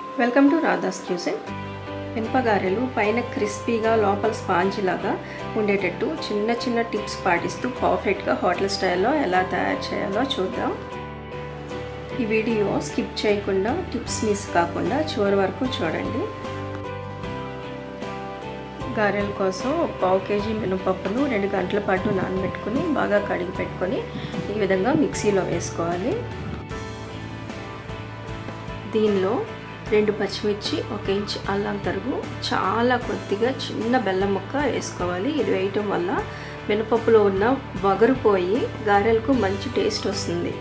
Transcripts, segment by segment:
welcome to Radha's cuisine మినపగారెలు పైన క్రిస్పీగా లోపల స్పాంజ్ లాగా ఉండేటట్టు చిన్న చిన్న టిప్స్ పాటిస్తూ పర్ఫెక్ట్గా హోటల్ స్టైల్లో ఎలా తయారు చేయాలో చూద్దాం ఈ వీడియో స్కిప్ చేయకుండా టిప్స్ మిస్ కాకుండా చివరి వరకు చూడండి గారెల కోసం ఒక పావు కేజీ మినపప్పును రెండు గంటల పాటు నానబెట్టుకుని బాగా కడిగి పెట్టుకొని ఈ విధంగా మిక్సీలో వేసుకోవాలి దీనిలో రెండు పచ్చిమిర్చి ఒక ఇంచ్ అల్లం తరుగు చాలా కొద్దిగా చిన్న బెల్లం ముక్క వేసుకోవాలి ఇది వేయటం వల్ల మినపప్పులో ఉన్న వగరు పోయి గారెలకు మంచి టేస్ట్ వస్తుంది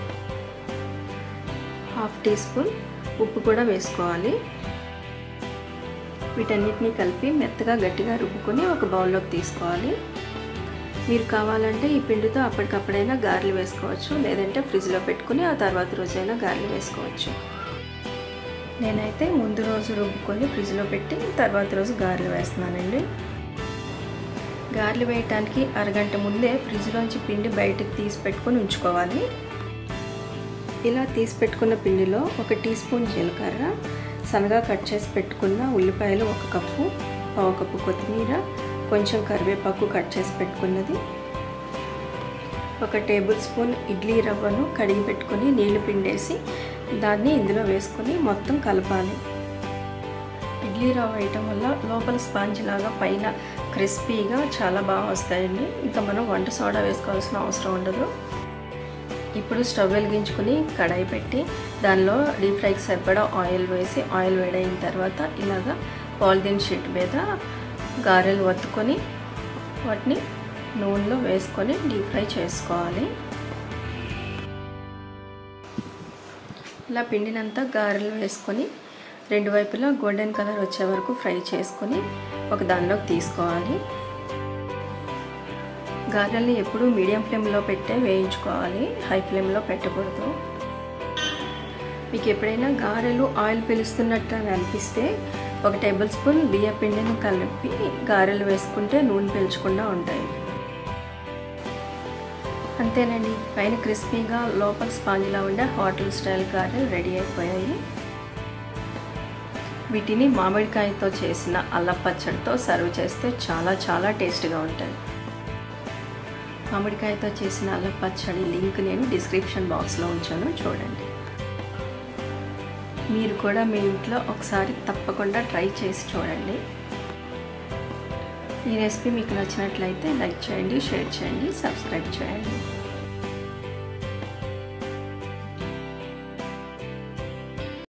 హాఫ్ టీ స్పూన్ ఉప్పు కూడా వేసుకోవాలి వీటన్నిటిని కలిపి మెత్తగా గట్టిగా రుబ్బుకొని ఒక బౌల్లోకి తీసుకోవాలి మీరు కావాలంటే ఈ పిండితో అప్పటికప్పుడైనా గారెలు వేసుకోవచ్చు లేదంటే ఫ్రిడ్జ్లో పెట్టుకుని ఆ తర్వాత రోజైనా గారెలు వేసుకోవచ్చు నేనైతే ముందు రోజు రుబ్బుకొని ఫ్రిడ్జ్లో పెట్టి తర్వాత రోజు గారెలు వేస్తున్నానండి గారెలు వేయటానికి అరగంట ముందే ఫ్రిడ్జ్లోంచి పిండి బయటకు తీసి పెట్టుకొని ఉంచుకోవాలి ఇలా తీసి పెట్టుకున్న పిండిలో ఒక టీ స్పూన్ జీలకర్ర సన్నగా కట్ చేసి పెట్టుకున్న ఉల్లిపాయలు ఒక కప్పు పావు కప్పు కొత్తిమీర కొంచెం కరివేపాకు కట్ చేసి పెట్టుకున్నది ఒక టేబుల్ స్పూన్ ఇడ్లీ రవ్వను కడిగి పెట్టుకొని నీళ్లు పిండేసి దాన్ని ఇందులో వేసుకొని మొత్తం కలపాలి ఇడ్లీ రవ్వ వేయటం వల్ల లోపల స్పాంజ్ లాగా పైన క్రిస్పీగా చాలా బాగా వస్తాయండి ఇంకా మనం వంట సోడా వేసుకోవాల్సిన అవసరం ఉండదు ఇప్పుడు స్టవ్ వెలిగించుకుని కడాయి పెట్టి దానిలో డీప్ ఫ్రైకి సరిపడా ఆయిల్ వేసి ఆయిల్ వేడైన తర్వాత ఇలాగా పాలిథిన్ షీట్ మీద గారెలు వత్తుకొని వాటిని నూనెలో వేసుకొని డీప్ ఫ్రై చేసుకోవాలి ఇలా పిండినంతా గారెలు వేసుకొని రెండు వైపులా గోల్డెన్ కలర్ వచ్చే వరకు ఫ్రై చేసుకొని ఒక దానిలోకి తీసుకోవాలి గారెల్ని ఎప్పుడూ మీడియం ఫ్లేమ్లో పెట్టే వేయించుకోవాలి హై ఫ్లేమ్లో పెట్టకూడదు మీకు ఎప్పుడైనా గారెలు ఆయిల్ పీలుస్తున్నట్టు అని అనిపిస్తే ఒక టేబుల్ స్పూన్ బియ్య పిండిని కలిపి గారెలు వేసుకుంటే నూనె పీల్చకుండా ఉంటాయి అంతేనండి పైన క్రిస్పీగా లోపల స్పాంజ్లా ఉండే హోటల్ స్టైల్ గారెలు రెడీ అయిపోయాయి వీటిని మామిడికాయతో చేసిన అల్లం పచ్చడితో సర్వ్ చేస్తే చాలా చాలా టేస్ట్గా ఉంటాయి మామిడికాయతో చేసిన అల్లం పచ్చడి లింక్ నేను డిస్క్రిప్షన్ బాక్స్లో ఉంచాను చూడండి మీరు కూడా మీ ఇంట్లో ఒకసారి తప్పకుండా ట్రై చేసి చూడండి ఈ రెసిపీ మీకు నచ్చినట్లయితే లైక్ చేయండి షేర్ చేయండి సబ్స్క్రైబ్ చేయండి